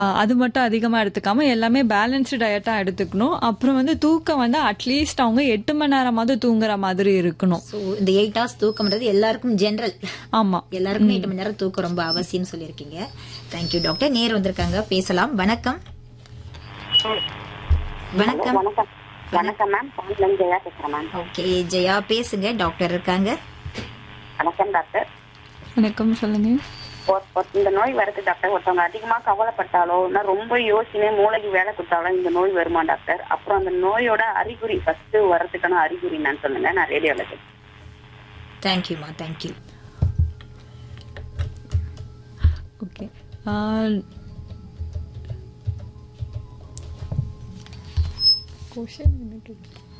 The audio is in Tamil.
அஹ் அது மட்டும் அதிகமாக எடுத்துக்காம எல்லாமே பேலன்ஸ்டு டயட்டாக எடுத்துக்கணும் அப்புறம் வந்து தூக்கம் வந்து அட்லீஸ்ட் அவங்க எட்டு மணி நேரமாவது தூங்குற மாதிரி இருக்கணும் ஸோ இந்த எயிட் ஹவர்ஸ் தூக்கம்ன்றது எல்லாருக்கும் ஜென்ரல் ஆமாம் எல்லாருக்குமே எட்டு மணி நேரம் தூக்கம் ரொம்ப அவசியம் சொல்லியிருக்கீங்க தேங்க்யூ டாக்டர் நேர் வந்திருக்காங்க பேசலாம் வணக்கம் வணக்கம் வணக்கம் வணக்கம் மேம் பாண்டிலன் ஜெயா பேசுறேன் மேம் ஓகே ஜெயா பேசுங்க டாக்டர் இருக்காங்க வணக்கம் டாக்டர் வணக்கம் சொல்லுங்க ஒரு- ஒரு- இந்த நோய் வருது டாக்டர் ஒருத்தவங்க அதிகமா கவலைப்பட்டாலோ இல்ல ரொம்ப யோசனை மூளைக்கு வேலை கொடுத்தாலோ இந்த நோய் வருமா டாக்டர் அப்புறம் அந்த நோயோட அறிகுறி ஃபர்ஸ்ட் வர்றதுக்கான அறிகுறி நான் சொல்லுங்க நான் ரேடியோல கேட்கிறேன். தேங்க்யூமா தேங்க்யூ ஓகே கொஷின் என்ன கேட்குறேன்